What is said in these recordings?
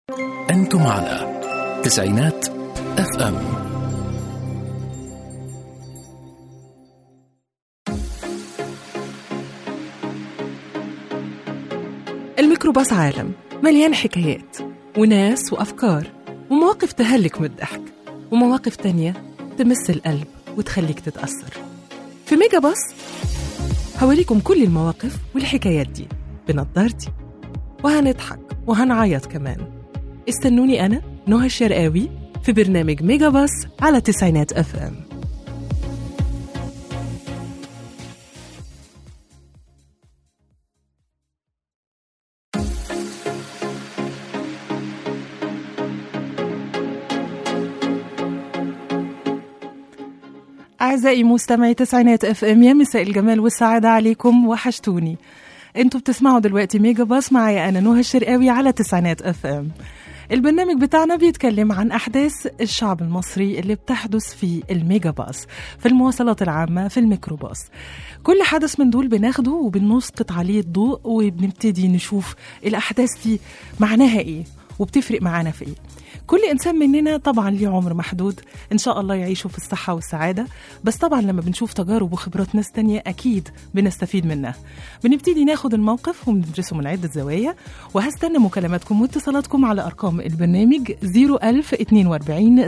أنتم على تسعينات اف ام الميكروباص عالم مليان حكايات وناس وأفكار ومواقف تهلك من الضحك ومواقف تانية تمس القلب وتخليك تتأثر في ميجا باص هوريكم كل المواقف والحكايات دي بنضارتي وهنضحك وهنعيط كمان استنوني أنا نهى الشرقاوي في برنامج ميجا باص على تسعينات اف ام أعزائي مستمعي تسعينات اف ام يا مساء الجمال والسعادة عليكم وحشتوني انتوا بتسمعوا دلوقتي ميجا باص معايا أنا نهى الشرقاوي على تسعينات اف ام البرنامج بتاعنا بيتكلم عن أحداث الشعب المصري اللي بتحدث في الميجا باص في المواصلات العامة في الميكروباص كل حدث من دول بناخده وبنسقط عليه الضوء وبنبتدي نشوف الأحداث دي معناها إيه وبتفرق معانا في إيه كل إنسان مننا طبعا ليه عمر محدود إن شاء الله يعيشوا في الصحة والسعادة بس طبعا لما بنشوف تجارب وخبرات ناس تانية أكيد بنستفيد منها بنبتدي ناخد الموقف وبندرسه من عدة زوايا وهستنى مكالماتكم واتصالاتكم على أرقام البرنامج 01042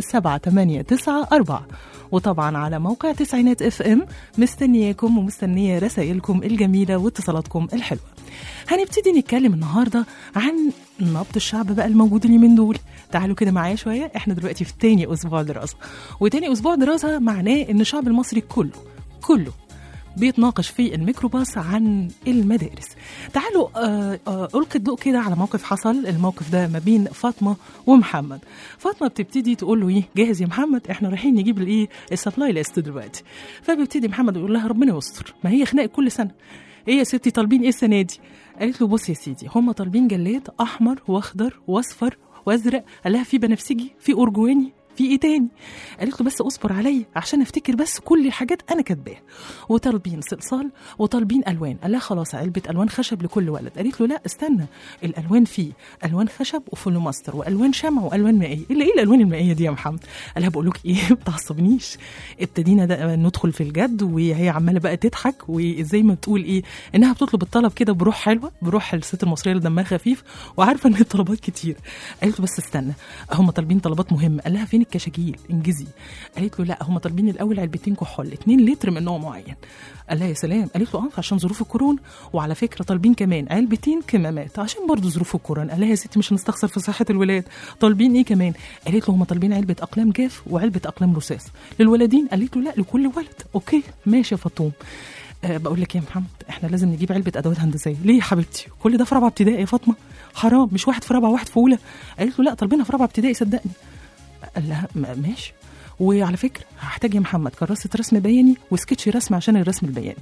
789 وطبعا على موقع تسعينات اف ام مستنياكم ومستنية رسائلكم الجميلة واتصالاتكم الحلوة هنبتدي نتكلم النهارده عن نبض الشعب بقى الموجود اليومين دول تعالوا كده معايا شويه احنا دلوقتي في تاني اسبوع دراسه وتاني اسبوع دراسه معناه ان الشعب المصري كله كله بيتناقش في الميكروباص عن المدارس تعالوا آه، آه، ألقي الضوء كده على موقف حصل الموقف ده ما بين فاطمة ومحمد فاطمة بتبتدي تقول له ايه جاهز يا محمد احنا رايحين نجيب الايه السبلاي ليست دلوقتي فبيبتدي محمد يقول لها ربنا يستر ما هي خناق كل سنة ايه يا ستي طالبين ايه السنة دي قالت له بص يا سيدي هم طالبين جلاد احمر واخضر واصفر وازرق قال لها في بنفسجي في ارجواني في ايه تاني قالت له بس اصبر عليا عشان افتكر بس كل الحاجات انا كاتباها وطالبين صلصال وطالبين الوان قال لها خلاص علبه الوان خشب لكل ولد قالت له لا استنى الالوان فيه الوان خشب وفلوماستر والوان شمع والوان مائيه الا ايه الالوان المائيه دي يا محمد قال لها بقول لك ايه ما تعصبنيش ابتدينا ده ندخل في الجد وهي عماله بقى تضحك وزي ما بتقول ايه انها بتطلب الطلب كده بروح حلوه بروح الست المصريه اللي دمها خفيف وعارفه ان الطلبات كتير قالت له بس استنى هم طالبين طلبات مهمه قال لها فين الكشاكيل انجزي قالت له لا هم طالبين الاول علبتين كحول 2 لتر من نوع معين قال لها يا سلام قالت له اه عشان ظروف الكورونا وعلى فكره طالبين كمان علبتين كمامات عشان برضه ظروف الكورونا قال لها يا ستي مش هنستخسر في صحه الولاد طالبين ايه كمان قالت له هم طالبين علبه اقلام جاف وعلبه اقلام رصاص للولدين قالت له لا لكل ولد اوكي ماشي يا فطوم أه بقول لك يا محمد احنا لازم نجيب علبه ادوات هندسيه ليه يا حبيبتي كل ده في رابعه ابتدائي يا فاطمه حرام مش واحد في رابعه واحد في اولى قالت له لا طالبينها في رابعه ابتدائي صدقني قال لها م- ماشي وعلى فكره هحتاج يا محمد كراسه رسم بياني وسكتش رسم عشان الرسم البياني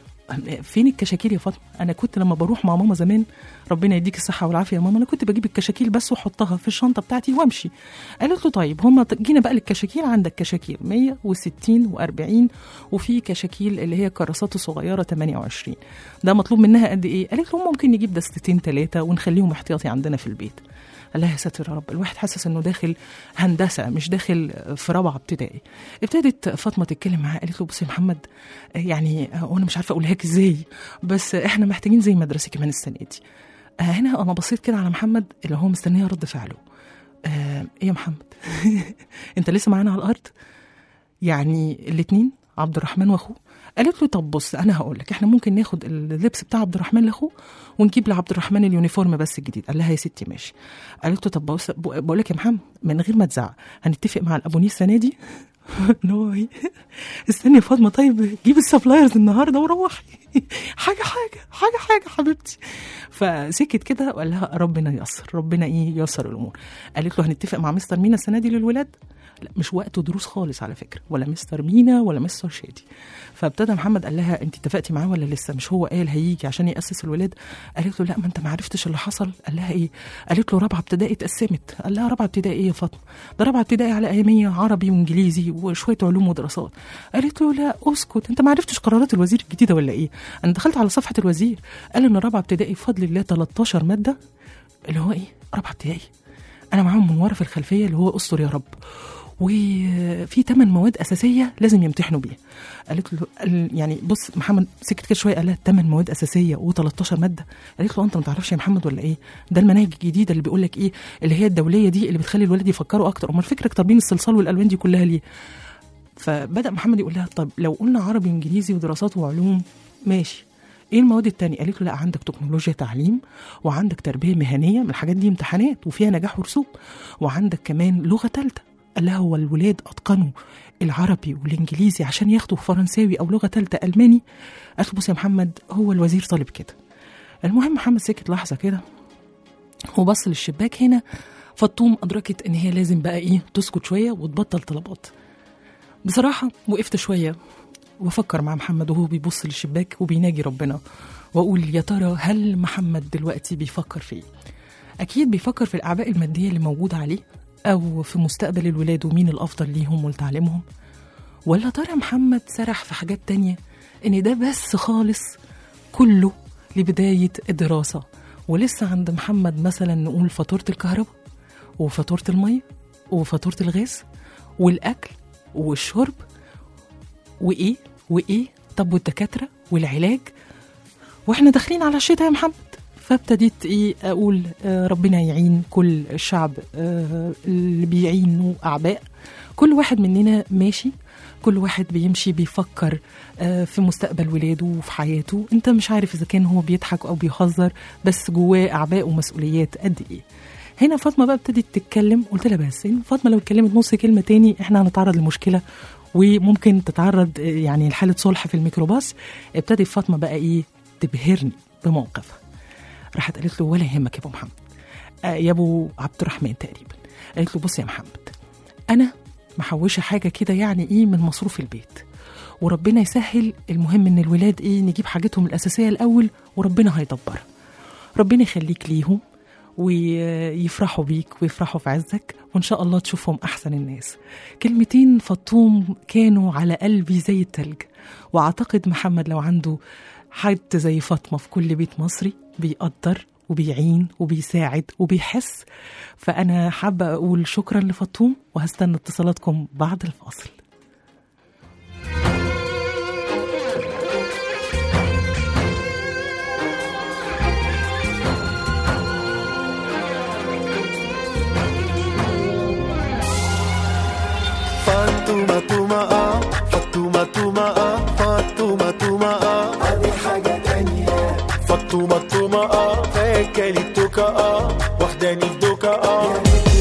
أم- فين الكشاكيل يا فاطمه انا كنت لما بروح مع ماما زمان ربنا يديك الصحه والعافيه يا ماما انا كنت بجيب الكشاكيل بس واحطها في الشنطه بتاعتي وامشي قالت له طيب هم جينا بقى للكشاكيل عندك كشاكيل 160 و40 وفي كشاكيل اللي هي الكراسات الصغيره 28 ده مطلوب منها قد ايه قالت له ممكن نجيب دستتين ثلاثه ونخليهم احتياطي عندنا في البيت قال لها يا ساتر يا رب الواحد حاسس انه داخل هندسه مش داخل في رابعه ابتدائي ابتدت فاطمه تتكلم معاه قالت له بص يا محمد يعني وانا مش عارفه اقولها لك ازاي بس احنا محتاجين زي مدرسه كمان السنه دي آه، هنا انا بصيت كده على محمد اللي هو مستنيه رد فعله آه، ايه يا محمد انت لسه معانا على الارض يعني الاثنين عبد الرحمن واخوه قالت له طب بص انا هقول لك احنا ممكن ناخد اللبس بتاع عبد الرحمن لاخوه ونجيب لعبد الرحمن اليونيفورم بس الجديد قال لها يا ستي ماشي قالت له طب بص بقول لك يا محمد من غير ما تزعق هنتفق مع الابونيه السنه دي اللي هو ايه استني يا فاطمه طيب جيب السبلايرز النهارده وروحي حاجه حاجه حاجه حاجه حبيبتي فسكت كده وقال لها ربنا ييسر ربنا ايه ييسر الامور قالت له هنتفق مع مستر مينا السنه دي للولاد لا مش وقت دروس خالص على فكره ولا مستر مينا ولا مستر شادي فابتدى محمد قال لها انت اتفقتي معاه ولا لسه مش هو قال هيجي عشان ياسس الولاد قالت له لا ما انت ما عرفتش اللي حصل قال لها ايه قالت له رابعه ابتدائي اتقسمت قال لها رابعه ابتدائي ايه يا فاطمه ده رابعه ابتدائي على اياميه عربي وانجليزي وشويه علوم ودراسات قالت له لا اسكت انت ما عرفتش قرارات الوزير الجديده ولا ايه انا دخلت على صفحه الوزير قال ان رابعه ابتدائي بفضل الله 13 ماده اللي هو ايه رابعه ابتدائي انا معاهم من ورا في الخلفيه اللي هو استر يا رب وفي ثمان مواد اساسيه لازم يمتحنوا بيها قالت له قال- يعني بص محمد سكت كده شويه قال لها ثمان مواد اساسيه و13 ماده قالت له انت ما تعرفش يا محمد ولا ايه ده المناهج الجديده اللي بيقول لك ايه اللي هي الدوليه دي اللي بتخلي الولاد يفكروا اكتر امال فكرك طالبين الصلصال والالوان دي كلها ليه فبدا محمد يقول لها طب لو قلنا عربي وانجليزي ودراسات وعلوم ماشي ايه المواد التانية؟ قالت له لا عندك تكنولوجيا تعليم وعندك تربية مهنية من الحاجات دي امتحانات وفيها نجاح ورسوب وعندك كمان لغة تالتة قال لها هو الولاد اتقنوا العربي والانجليزي عشان ياخدوا فرنساوي او لغة تالتة الماني قالت له بص يا محمد هو الوزير طالب كده المهم محمد سكت لحظة كده وبص للشباك هنا فطوم أدركت إن هي لازم بقى إيه تسكت شوية وتبطل طلبات بصراحة وقفت شوية وافكر مع محمد وهو بيبص للشباك وبيناجي ربنا واقول يا ترى هل محمد دلوقتي بيفكر في ايه اكيد بيفكر في الاعباء الماديه اللي موجوده عليه او في مستقبل الولاد ومين الافضل ليهم ولتعليمهم ولا ترى محمد سرح في حاجات تانية ان ده بس خالص كله لبدايه الدراسه ولسه عند محمد مثلا نقول فاتوره الكهرباء وفاتوره الميه وفاتوره الغاز والاكل والشرب وايه وايه طب والدكاتره والعلاج واحنا داخلين على الشتاء يا محمد فابتديت ايه اقول آه ربنا يعين كل الشعب آه اللي بيعينوا اعباء كل واحد مننا ماشي كل واحد بيمشي بيفكر آه في مستقبل ولاده وفي حياته انت مش عارف اذا كان هو بيضحك او بيهزر بس جواه اعباء ومسؤوليات قد ايه هنا فاطمه بقى ابتدت تتكلم قلت لها بس إن فاطمه لو اتكلمت نص كلمه تاني احنا هنتعرض لمشكله وممكن تتعرض آه، يعني لحاله صلح في الميكروباص ابتدت فاطمه بقى ايه تبهرني بموقفها راحت قالت له ولا يهمك يا ابو محمد آه يا ابو عبد الرحمن تقريبا قالت له بص يا محمد انا محوشه حاجه كده يعني ايه من مصروف البيت وربنا يسهل المهم ان الولاد ايه نجيب حاجتهم الاساسيه الاول وربنا هيدبرها ربنا يخليك ليهم ويفرحوا بيك ويفرحوا في عزك وان شاء الله تشوفهم احسن الناس كلمتين فطوم كانوا على قلبي زي التلج واعتقد محمد لو عنده حد زي فاطمه في كل بيت مصري بيقدر وبيعين وبيساعد وبيحس فانا حابه اقول شكرا لفطوم وهستنى اتصالاتكم بعد الفاصل فاطمة توما اه فاطمة توما اه فاطمة توما اه دي حاجة تانية فاطمة توما اه فاكلي توكا اه واخداني في دوكا اه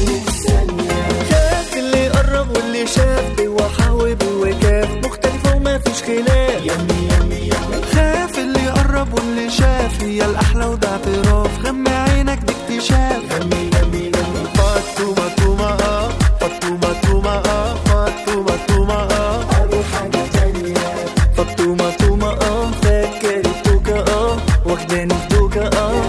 شاف اللي قرب واللي شاف وحاوب وكاف مختلفة وما فيش خلاف يمي يمي يمي خاف اللي قرب واللي شاف هي الأحلى وده اعتراف غمى عينك دي اكتشاف يمي يمي يمي فاطمة توما اه فاطمة توما اه فاطمة توما اه دي حاجة تانية فاطمة توما اه فاكر التوكا اه واخداني في دوكا اه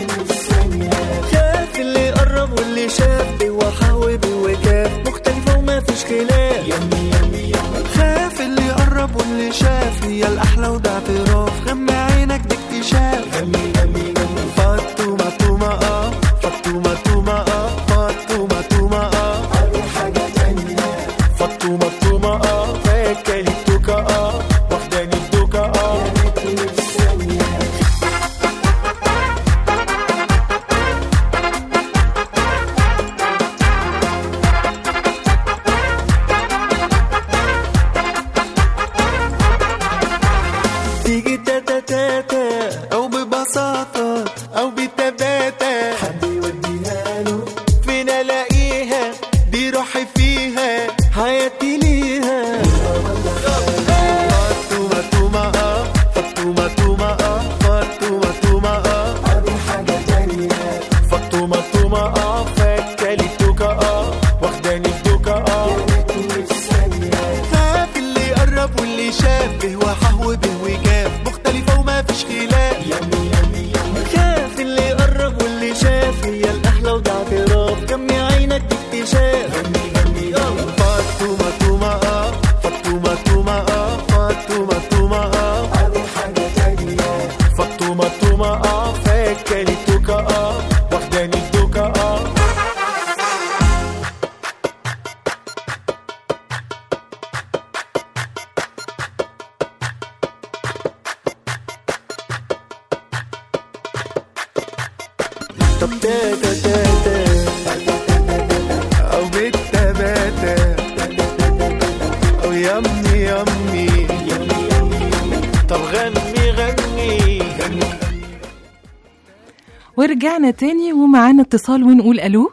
خاف اللي قرب واللي شاف وحاوب وكاف مختلفة وما فيش خلاف يمي يمي يمي خاف اللي قرب واللي شاف هي الأحلى وده اعتراف غمى عينك دي اكتشاف يمي يمي يمي فاطمة توما اه فاطمة توما اه فاطمة توما اه دي حاجة تانية فاطمة توما اه فاكر التوكا اه واخداني في دوكا اه ريتني في ثانية تيجي تاتا تاتا او ببساطة او بتباتا حد يوديها له فين الاقيها دي روحي فيها حياتي ليها فاطمة توما اه فاطمة توما اه فاطمة توما اه دي حاجة تانية فاطمة توما اه فاكلي توكا اه واخداني في دوكا اه ريتني في ثانية خاف اللي قرب واللي شاف به وحهو به وجاب مختلفة وما فيش خلاف يمي يمي يمي خاف اللي قرب طب تاتا تاتا او بالتباتا او يمي يمي طب غني غني غني ورجعنا تاني ومعانا اتصال ونقول الو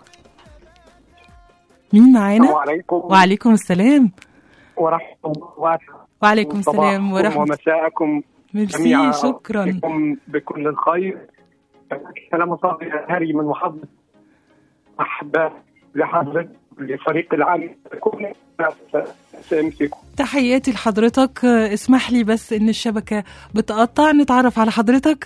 مين السلام معانا عليكم وعليكم السلام ورحمة الله وبركاته وعليكم السلام صباحكم ورحمة ومساءكم ميرسي جميعا شكرا بكم بكل الخير سلام صادق هاري من محافظة أحباب لحضرتك لفريق العمل كل سأمسكم تحياتي لحضرتك آه، اسمح لي بس ان الشبكة بتقطع نتعرف على حضرتك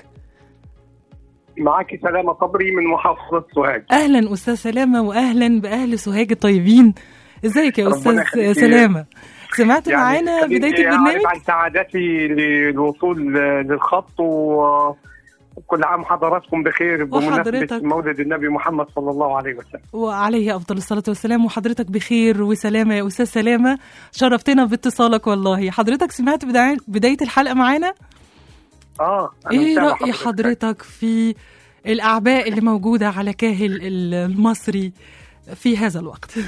معاكي سلامة صبري من محافظة سوهاج اهلا استاذ سلامة واهلا باهل سوهاج الطيبين ازيك يا ربنا استاذ يخليك. سلامة سمعت يعني معانا خليني بداية أعرف البرنامج عن سعادتي للوصول للخط و كل عام حضراتكم بخير بمناسبة وحضرتك. مولد النبي محمد صلى الله عليه وسلم وعليه افضل الصلاه والسلام وحضرتك بخير وسلامه يا استاذ سلامه شرفتنا باتصالك والله حضرتك سمعت بداية- بدايه الحلقه معانا اه أنا ايه متابع راي حضرتك في الاعباء اللي موجوده على كاهل ال- المصري في هذا الوقت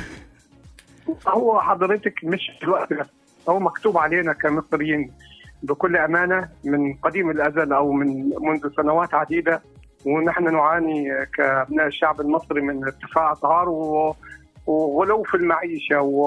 هو حضرتك مش في الوقت ده هو مكتوب علينا كمصريين بكل امانه من قديم الازل او من منذ سنوات عديده ونحن نعاني كابناء الشعب المصري من ارتفاع اسعار و- وغلو في المعيشه و...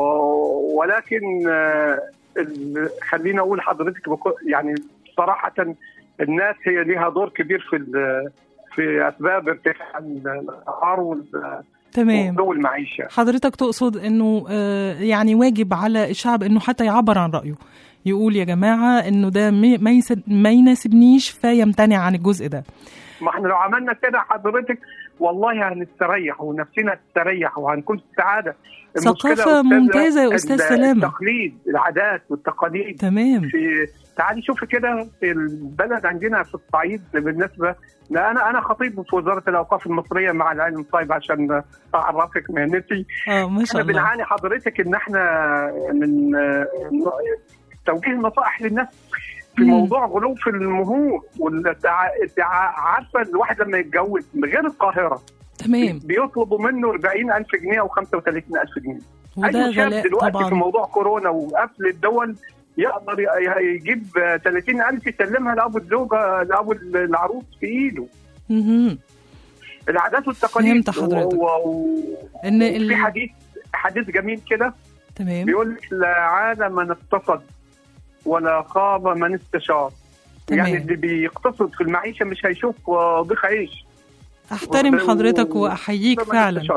ولكن آه، ال... خلينا اقول حضرتك بكل يعني صراحه الناس هي لها دور كبير في ال... في اسباب ارتفاع الاسعار وال- تمام وغلو المعيشه حضرتك تقصد انه آه، يعني واجب على الشعب انه حتى يعبر عن رايه يقول يا جماعه انه ده ما ما يس- ما يناسبنيش فيمتنع عن الجزء ده ما احنا لو عملنا كده حضرتك والله هنستريح ونفسنا تستريح وهنكون في سعاده المشكلة ثقافة يا أستاذة، ممتازة يا أستاذ ال- سلامة. التقليد العادات والتقاليد تمام في تعالي شوفي كده في البلد عندنا في الصعيد بالنسبه لا انا انا خطيب في وزاره الاوقاف المصريه مع العلم طيب عشان اعرفك مهنتي اه ما شاء احنا الله بنعاني حضرتك ان احنا من آه، توجيه النصائح للناس في مم. موضوع غلو في المهور والتع... عارفه الواحد لما يتجوز غير القاهره تمام بيطلبوا منه 40000 جنيه او 35000 جنيه وده اي شاب غلاء دلوقتي في طبعا موضوع كورونا وقفل الدول يقدر ي- يجيب 30000 يسلمها لابو الزوجه لابو العروس في ايده مهم. العادات والتقاليد فهمت حضرتك. و... و... ان ال... في حديث حديث جميل كده تمام بيقول لك لا عاد من اقتصد ولا خاب من استشار تمام. يعني اللي بيقتصد في المعيشه مش هيشوف آه، ضيق عيش احترم و- حضرتك واحييك من فعلا استشار.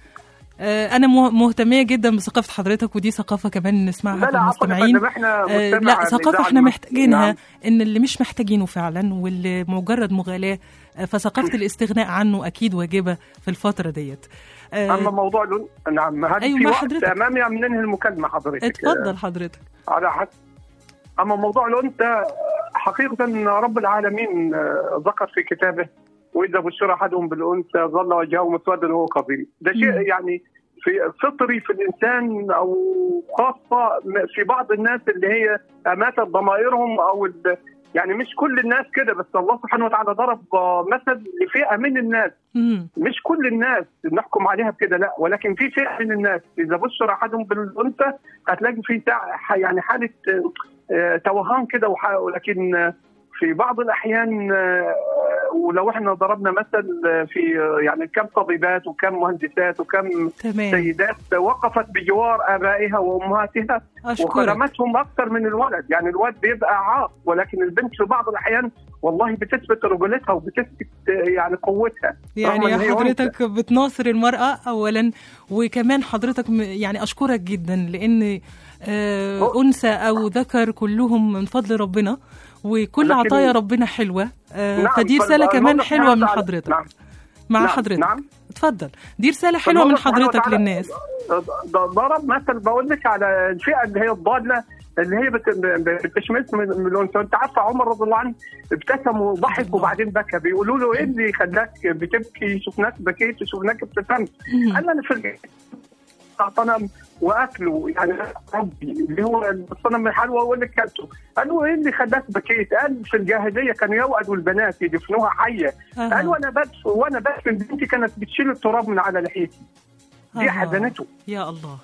آه، انا مه- مهتميه جدا بثقافه حضرتك ودي ثقافه كمان نسمعها لا في لا عفوا يا المستمعين فندم، احنا آه، مجتمع لا ثقافه الإذاعة احنا المصرية. محتاجينها نعم. ان اللي مش محتاجينه فعلا واللي مجرد مغالاه آه، فثقافه الاستغناء عنه اكيد واجبه في الفتره ديت آه، اما موضوع لون نعم هذه أيوة، في مع وقت حضرتك. امامي عم ننهي المكالمه حضرتك اتفضل حضرتك على حد اما موضوع الانثى حقيقه رب العالمين آه، ذكر في كتابه واذا بشر احدهم بالانثى ظل وجهه مسودا وهو كظيم ده مم. شيء يعني في فطري في الانسان او خاصه في بعض الناس اللي هي اماتت ضمائرهم او ال- يعني مش كل الناس كده بس الله سبحانه وتعالى ضرب آه، مثل لفئه من الناس مم. مش كل الناس نحكم عليها بكده لا ولكن في فئه من الناس اذا بشر احدهم بالانثى هتلاقي في تع- ح- يعني حاله آه، آه، توهان كده وح- ولكن آه، في بعض الاحيان آه، ولو احنا ضربنا مثل آه، في آه، يعني كم طبيبات وكم مهندسات وكم تمام سيدات وقفت بجوار ابائها وامهاتها اشكرك وخدمتهم اكثر من الولد يعني الولد بيبقى عاق ولكن البنت في بعض الاحيان والله بتثبت رجولتها وبتثبت آه، يعني قوتها يعني رغم إن هي حضرتك بتناصر المرأة أولا وكمان حضرتك م- يعني أشكرك جدا لأن آه، هو- أنثى أو ذكر كلهم من فضل ربنا وكل لكن- عطايا ربنا حلوة آه، نعم، فدي رسالة فالله كمان سبحانه حلوة من وتعالى- حضرتك نعم مع نعم، حضرتك نعم. اتفضل دي رسالة حلوة فالله من سبحانه حضرتك وتعالى للناس ض- ضرب مثل بقول لك على الفئه اللي هي الضاله اللي هي بت- بتشمس من من الانثى انت عارفه عمر رضي الله عنه ابتسم وضحك الله. وبعدين بكى بيقولوا له ايه اللي خلاك بتبكي شفناك بكيت وشفناك ابتسمت مم. قال انا في الج- بتاع صنم واكله يعني ربي اللي هو الصنم الحلوى واللي كلته قالوا ايه اللي خلاك بكيت؟ قال في الجاهليه كانوا يوأدوا البنات يدفنوها حيه أها. قال وانا بدفن وانا بدفن بنتي كانت بتشيل التراب من على لحيتي دي أها. حزنته يا الله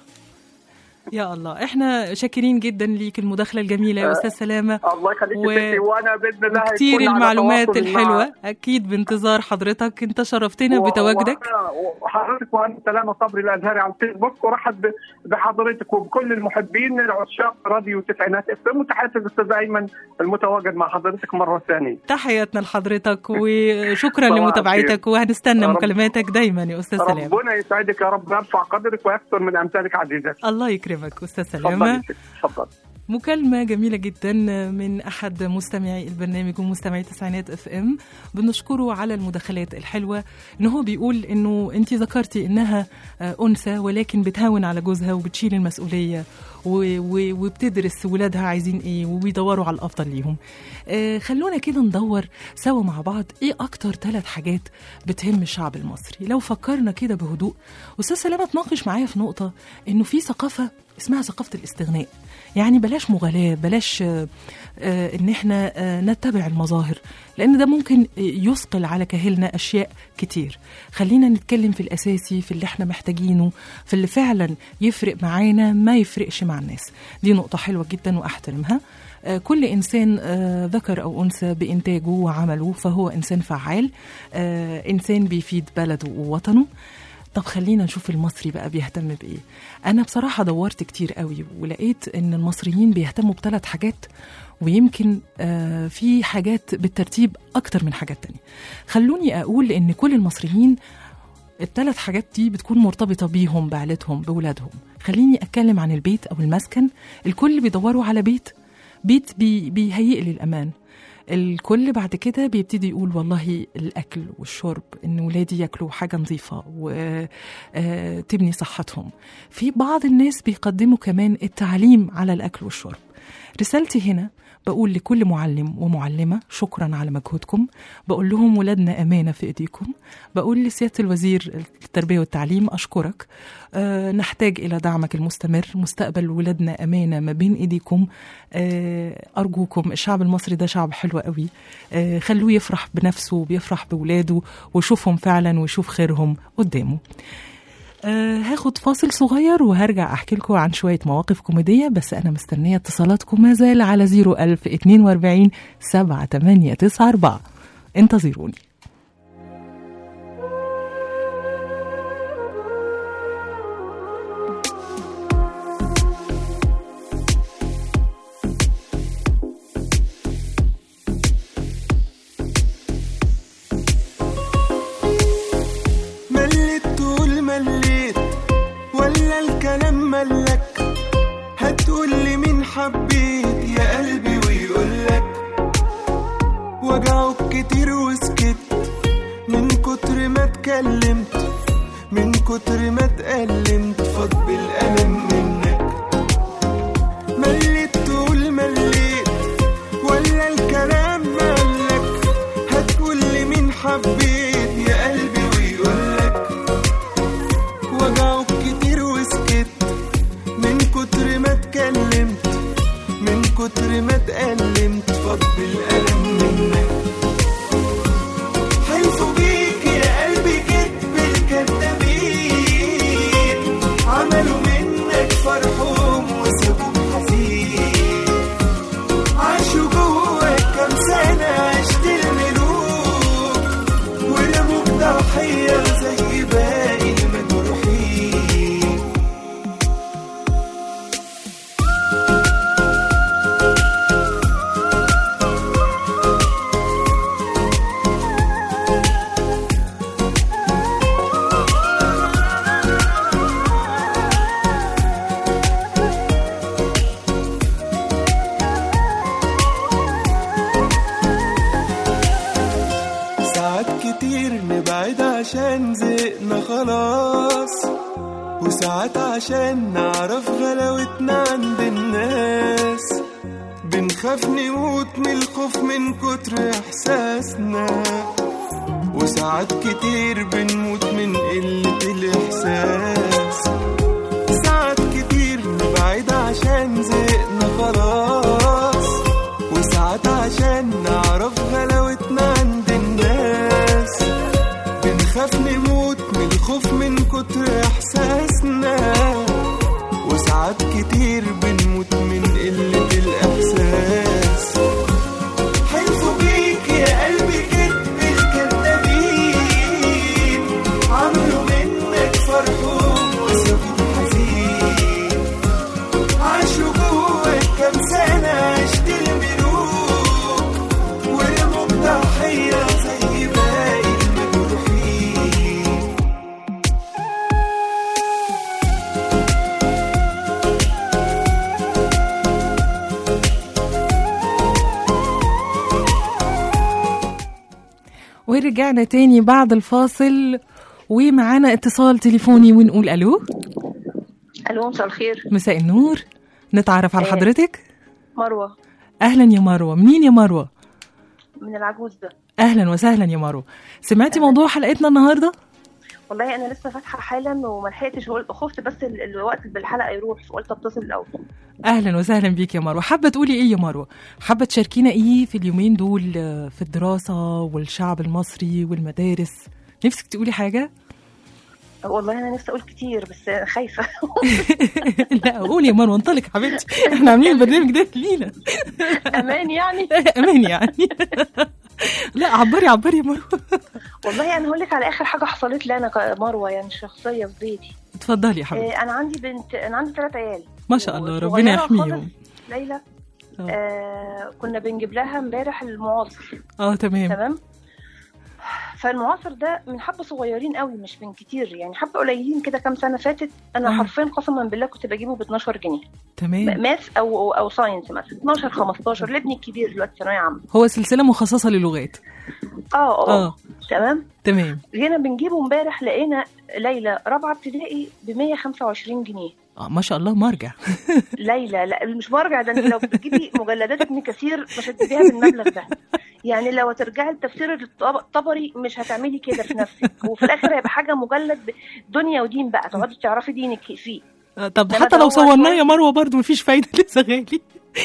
يا الله احنا شاكرين جدا ليك المداخله الجميله يا استاذ سلامه الله يخليك و- يا ستي وانا باذن الله وكتير هيكون على المعلومات تواصل مع- الحلوه اكيد بانتظار حضرتك انت شرفتنا بتواجدك وأنا- وحضرتك وانا سلامه صبري الازهري على الفيسبوك ورحب ب- بحضرتك وبكل المحبين العشاق راديو تسعينات اف ام وتحياتي الاستاذ ايمن المتواجد مع حضرتك مره ثانيه تحياتنا لحضرتك وشكرا صباح لمتابعتك الخير. وهنستنى يا رب. مكالماتك دايما يا استاذ سلامه ربنا يسعدك يا رب ويرفع قدرك ويكثر من امثالك عزيزتي الله يكرمك استاذ تفضل سلامه يا ستي، تفضل مكالمة جميلة جدا من أحد مستمعي البرنامج ومستمعي تسعينات اف ام بنشكره على المداخلات الحلوة إن هو بيقول إنه أنت ذكرتي إنها آه، أنثى ولكن بتهاون على جوزها وبتشيل المسؤولية و- و- وبتدرس ولادها عايزين إيه وبيدوروا على الأفضل ليهم آه، خلونا كده ندور سوا مع بعض إيه أكتر ثلاث حاجات بتهم الشعب المصري لو فكرنا كده بهدوء أستاذ سلامة تناقش معايا في نقطة إنه في ثقافة اسمها ثقافة الاستغناء يعني بلاش مغالاة بلاش آه، آه، ان احنا آه، نتبع المظاهر لان ده ممكن يثقل على كاهلنا اشياء كتير خلينا نتكلم في الاساسي في اللي احنا محتاجينه في اللي فعلا يفرق معانا ما يفرقش مع الناس دي نقطة حلوة جدا واحترمها آه، كل انسان آه، ذكر او انثى بانتاجه وعمله فهو انسان فعال آه، انسان بيفيد بلده ووطنه طب خلينا نشوف المصري بقى بيهتم بايه انا بصراحه دورت كتير قوي ولقيت ان المصريين بيهتموا بثلاث حاجات ويمكن آه في حاجات بالترتيب اكتر من حاجات تانية خلوني اقول ان كل المصريين الثلاث حاجات دي بتكون مرتبطة بيهم بعيلتهم بولادهم خليني أتكلم عن البيت أو المسكن الكل بيدوروا على بيت بيت بي بيهيئ لي الأمان الكل بعد كده بيبتدي يقول والله الأكل والشرب إن ولادي ياكلوا حاجة نظيفة وتبني صحتهم في بعض الناس بيقدموا كمان التعليم على الأكل والشرب رسالتي هنا بقول لكل معلم ومعلمة شكرا على مجهودكم بقول لهم ولادنا أمانة في إيديكم بقول لسيادة الوزير التربية والتعليم أشكرك أه نحتاج إلى دعمك المستمر مستقبل ولادنا أمانة ما بين إيديكم أه أرجوكم الشعب المصري ده شعب حلو قوي أه خلوه يفرح بنفسه وبيفرح بولاده ويشوفهم فعلا ويشوف خيرهم قدامه أه هاخد فاصل صغير وهرجع احكي لكم عن شويه مواقف كوميديه بس انا مستنيه اتصالاتكم ما زال على 01042 7894 انتظروني مليت تقول مليت ولا الكلام ملك هتقول لي مين حبيت يا قلبي ويقولك وجعك كتير وسكت من كتر ما اتكلمت من كتر ما اتألمت فاض بالألم منك مليت تقول مليت ولا الكلام مالك هتقول لي مين حبيت يا قلبي ويقولك وجعك كتير وسكت من كتر ما اتكلمت من كتر ما اتألمت فاض بالألم منك حلفوا بيك يا قلبي كدب الكدابين عملوا منك فرحهم وسابوك حزين عاشوا جواك كام سنة عشت الملوك ورموك ضحية زي باقي المجروحين ساعات كتير نبعد عشان زهقنا خلاص وساعات عشان نعرف غلاوتنا عند الناس بنخاف نموت من الخوف من كتر احساسنا وساعات كتير بنموت من قلة الاحساس بنخاف نموت من الخوف من كتر احساسنا وساعات كتير بنموت من قلة الاحساس حلفوا بيك يا قلبي كدب الكدابين عملوا منك فرحوم وسابوك حزين عاشوا جواك كام سنة عشت الملوك ورموا بضحية زي باقي المجروحين ورجعنا تاني بعد الفاصل ومعانا اتصال تليفوني ونقول الو الو مساء الخير مساء النور نتعرف على إيه. حضرتك مروه اهلا يا مروه منين يا مروه من العجوز ده اهلا وسهلا يا مروه سمعتي موضوع حلقتنا النهارده والله انا لسه فاتحه حالا وما لحقتش قلت- خفت بس ال- الوقت بالحلقه يروح فقلت اتصل الاول اهلا وسهلا بيك يا مروه حابه تقولي ايه يا مروه حابه تشاركينا ايه في اليومين دول آه، في الدراسه والشعب المصري والمدارس نفسك تقولي حاجه والله انا نفسي اقول كتير بس خايفه لا قولي يا مروه انطلق حبيبتي احنا عاملين البرنامج ده لينا امان يعني امان يعني لا عبري عبري يا مروه والله انا هقول لك على اخر حاجه حصلت لي انا كمروه يعني شخصيه في بيتي اتفضلي يا حبيبتي آه، انا عندي بنت انا عندي ثلاث عيال ما شاء الله وصغيرة ربنا خالص، يحميهم ليلى آه. آه كنا بنجيب لها امبارح المعاصر اه تمام تمام فالمعاصر ده من حبه صغيرين قوي مش من كتير يعني حبه قليلين كده كام سنه فاتت انا آه. حرفيا قسما بالله كنت بجيبه ب 12 جنيه تمام ماث او او, أو ساينس مثلا 12 15 لابني الكبير دلوقتي ثانويه عامه هو سلسله مخصصه للغات اه اه اه تمام تمام جينا بنجيبه امبارح لقينا ليلى رابعه ابتدائي ب 125 جنيه اه ما شاء الله مرجع ليلى لا مش برجع ده انت لو بتجيبي مجلدات ابن كثير مش هتجيبيها بالمبلغ ده يعني لو هترجعي لتفسير الطب- الطبري مش هتعملي كده في نفسك وفي الاخر هيبقى حاجه مجلد ب- دنيا ودين بقى تقعدي تعرفي دينك فيه آه، طب إنما حتى ده لو هو صورناه شوية- يا مروه برضو مفيش فايده لسه غالي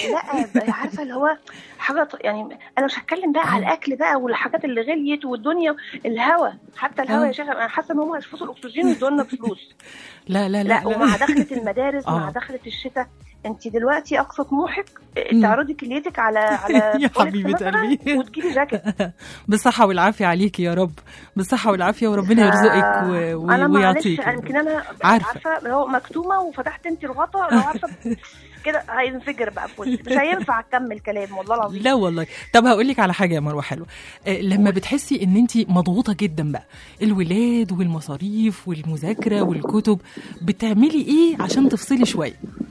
لا عارفه اللي هو حاجه ط- يعني انا مش هتكلم بقى على الاكل بقى والحاجات اللي غليت والدنيا الهوا حتى الهوا آه. يا شيخ انا حاسه ان هم هيشفطوا الاكسجين ويدوا لنا فلوس لا لا لا, لا ومع دخلة المدارس آه. مع دخلة الشتاء انت دلوقتي اقصى طموحك مم. تعرضي كليتك على على يا فولكس حبيبة مثلاً قلبي. وتجيبي جاكيت بالصحة والعافية عليكي يا رب بالصحة والعافية وربنا يرزقك و... و... انا معلش ويعطيك يمكن انا عارفة. عارفه لو مكتومه وفتحت انت الغطا لو عارفه كده هينفجر بقى في وشي مش هينفع اكمل كلام والله العظيم لا والله طب هقول لك على حاجه يا مروه حلوه آه، لما بتحسي ان انت مضغوطه جدا بقى الولاد والمصاريف والمذاكره والكتب بتعملي ايه عشان تفصلي شويه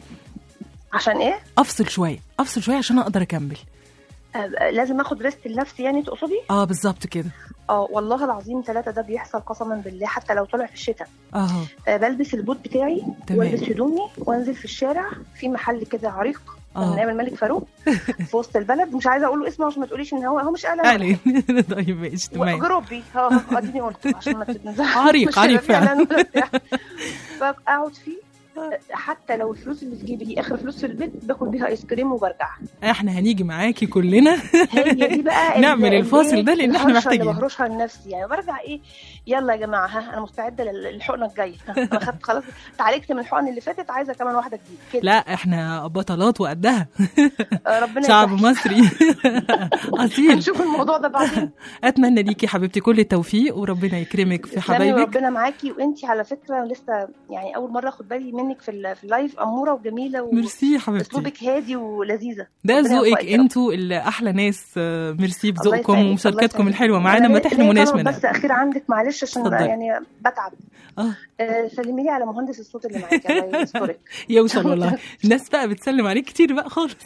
عشان ايه افصل شويه افصل شويه عشان اقدر اكمل آه، لازم اخد ريست لنفسي يعني تقصدي اه بالظبط كده اه والله العظيم ثلاثة ده بيحصل قسما بالله حتى لو طلع في الشتاء اه آه، بلبس البوت بتاعي تمام. والبس هدومي وانزل في الشارع في محل كده عريق آه. من ايام الملك فاروق في وسط البلد مش عايزه اقول له اسمه عشان ما تقوليش ان هو هو مش اعلان علي طيب ماشي تمام جروبي اه اديني قلت عشان ما تتنزعش عريق، مش عريق هيبقى فعلا. إعلان ولا بتاع. فاقعد فيه حتى لو الفلوس اللي في جيبي دي اخر فلوس في البيت باكل بيها ايس كريم وبرجع احنا هنيجي معاكي كلنا هي دي بقى نعمل ال- الفاصل ده لأن إحنا الهرشة اللي محتاجين. بهرشها لنفسي يعني برجع ايه يلا يا جماعه ها انا مستعده لل- للحقنه الجايه ها، انا خدت خلاص اتعالجت من الحقن اللي فاتت عايزه كمان واحده جديده كده لا احنا بطلات وقدها آه، ربنا شعب يسهل. مصري اصيل هنشوف الموضوع ده بعدين اتمنى ليكي حبيبتي كل التوفيق وربنا يكرمك في تسلمي حبايبك وربنا معاكي وانتي على فكره لسه يعني اول مره اخد بالي منك في ال- في اللايف اموره وجميله ميرسي يا حبيبتي واسلوبك هادي ولذيذه ده ربنا ذوقك يوفقك يا رب. انتوا اللي احلى ناس آه، ميرسي الله بذوقكم يسعدك، ومشاركتكم الله الحلوه يسعدك. معانا أنا ما ليا تحرموناش طلب منها بس اخير عندك معلش عشان اتفضلي. يعني بتعب اه آه، سلمي لي على مهندس الصوت اللي معاكي الله يسترك يوصل والله الناس بقى بتسلم عليك كتير بقى خالص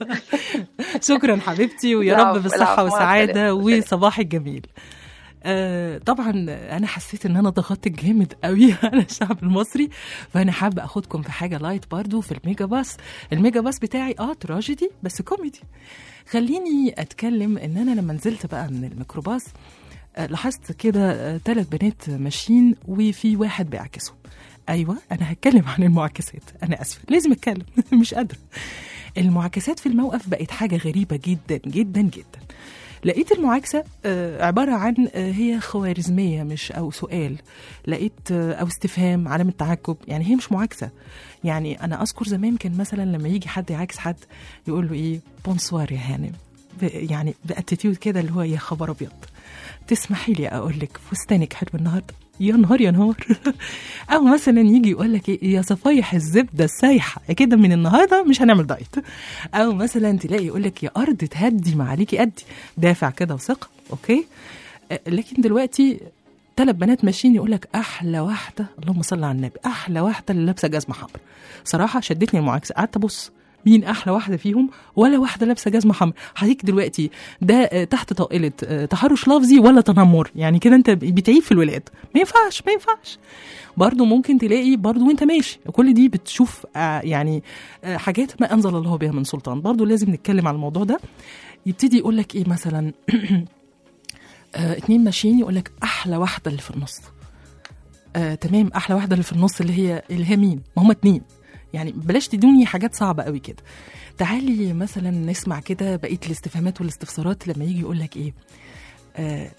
شكرا حبيبتي ويا العفو، رب بالصحه العفو، مع والسعاده السلامة. وصباحك جميل آه طبعا انا حسيت ان انا ضغطت جامد قوي على الشعب المصري فانا حابه اخدكم في حاجه لايت برضو في الميجا باص الميجا باص بتاعي اه تراجيدي بس كوميدي خليني اتكلم ان انا لما نزلت بقى من الميكروباص آه، لاحظت كده ثلاث بنات ماشيين وفي واحد بيعكسهم ايوه انا هتكلم عن المعاكسات انا اسفه لازم اتكلم مش قادره المعاكسات في الموقف بقت حاجه غريبه جدا جدا جدا لقيت المعاكسه آه، عباره عن آه، هي خوارزميه مش او سؤال لقيت آه، او استفهام علامه تعجب يعني هي مش معاكسه يعني انا اذكر زمان كان مثلا لما يجي حد يعاكس حد يقول له ايه بونسوار يا هانم ب- يعني باتيتيود كده اللي هو يا خبر ابيض تسمحي لي اقول لك فستانك حلو النهارده يا نهار يا نهار او مثلا يجي يقول لك ايه يا صفايح الزبده السايحه كده من النهارده مش هنعمل دايت او مثلا تلاقي يقول لك يا ارض تهدي ما عليكي قدي دافع كده وثقه اوكي آه، لكن دلوقتي ثلاث بنات ماشيين يقول لك احلى واحده اللهم صل على النبي احلى واحده اللي لابسه جزمه حمراء صراحه شدتني المعاكسه قعدت ابص مين احلى واحده فيهم ولا واحده لابسه جزمه حمراء حضرتك دلوقتي ده آه، تحت طائله آه، تحرش لفظي ولا تنمر يعني كده انت بتعيب في الولاد ما ينفعش ما ينفعش برضه ممكن تلاقي برضه وانت ماشي كل دي بتشوف آه، يعني آه، حاجات ما انزل الله بها من سلطان برضه لازم نتكلم على الموضوع ده يبتدي يقول لك ايه مثلا آه، اتنين ماشيين يقول لك احلى واحده اللي في النص آه، تمام احلى واحده اللي في النص اللي هي اللي هي مين ما هما اتنين يعني بلاش تدوني حاجات صعبه قوي كده تعالي مثلا نسمع كده بقيه الاستفهامات والاستفسارات لما يجي يقول لك ايه آه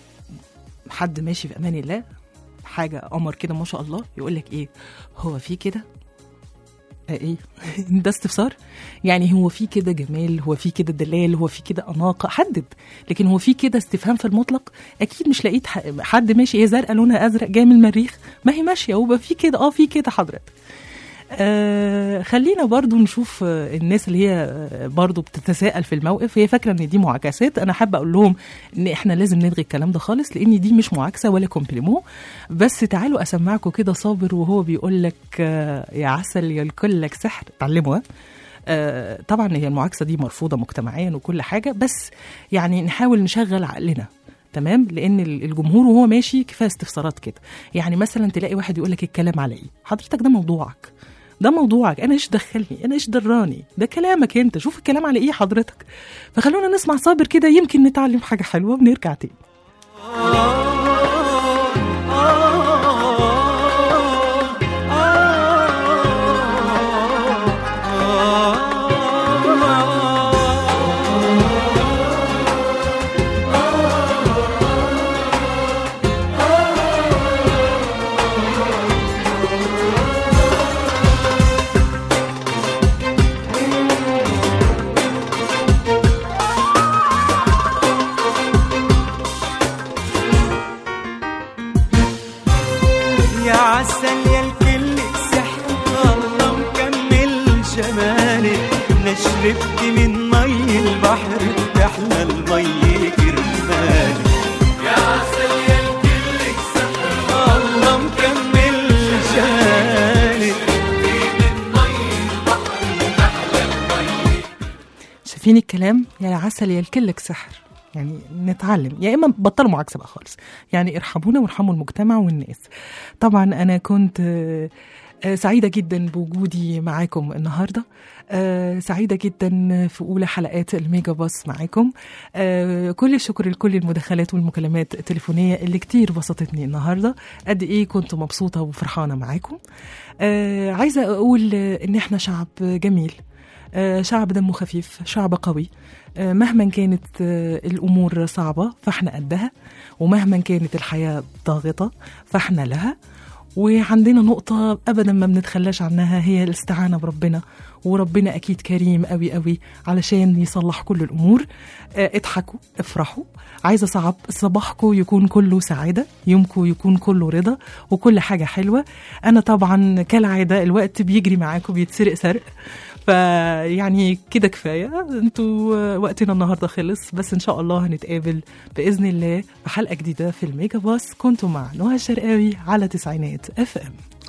حد ماشي في امان الله حاجه قمر كده ما شاء الله يقول لك ايه هو في كده آه ايه ده استفسار يعني هو في كده جمال هو في كده دلال هو في كده اناقه حدد لكن هو في كده استفهام في المطلق اكيد مش لقيت ح- حد ماشي هي زرقاء لونها ازرق جاي من المريخ ما هي ماشيه وبقى في كده اه في كده حضرتك آه خلينا برضو نشوف آه الناس اللي هي آه برضو بتتساءل في الموقف هي فاكره ان دي معاكسات انا حابه اقول لهم ان احنا لازم نلغي الكلام ده خالص لان دي مش معاكسه ولا كومبليمو بس تعالوا اسمعكم كده صابر وهو بيقول لك آه يا عسل يا الكل لك سحر اتعلموا ها؟ آه طبعا هي المعاكسه دي مرفوضه مجتمعيا وكل حاجه بس يعني نحاول نشغل عقلنا تمام لان ال- الجمهور وهو ماشي كفايه استفسارات كده يعني مثلا تلاقي واحد يقول لك الكلام على ايه حضرتك ده موضوعك ده موضوعك انا ايش دخلني انا ايش دراني ده كلامك انت شوف الكلام على ايه حضرتك فخلونا نسمع صابر كده يمكن نتعلم حاجه حلوه ونرجع تاني يا عسل يا الكل سحر الله مكمل جمالك انا شربت من مي البحر بتحلى المي كرمالك يا عسل يا الكل سحر الله مكمل جمالك شايفين الكلام يا عسل يا الكلك سحر يعني نتعلم يا اما بطلوا معاكسه بقى خالص يعني ارحمونا وارحموا المجتمع والناس طبعا انا كنت آه، آه، سعيده جدا بوجودي معاكم النهارده آه، سعيده جدا في اولى حلقات الميجا باص معاكم آه، كل الشكر لكل المداخلات والمكالمات التليفونيه اللي كتير بسطتني النهارده قد ايه كنت مبسوطه وفرحانه معاكم آه، عايزه اقول آه، ان احنا شعب جميل آه، شعب دمه خفيف شعب قوي آه، مهما كانت آه، الأمور صعبة فاحنا قدها ومهما كانت الحياة ضاغطة فاحنا لها وعندنا نقطة أبدا ما بنتخلاش عنها هي الاستعانة بربنا وربنا أكيد كريم قوي قوي علشان يصلح كل الأمور آه، اضحكوا افرحوا عايزة صعب صباحكم يكون كله سعادة يومكم يكون كله رضا وكل حاجة حلوة أنا طبعا كالعادة الوقت بيجري معاكم بيتسرق سرق فيعني كده كفايه انتوا وقتنا النهارده خلص بس ان شاء الله هنتقابل باذن الله في حلقه جديده في الميجا باص كنتم مع نهى الشرقاوي على تسعينات اف ام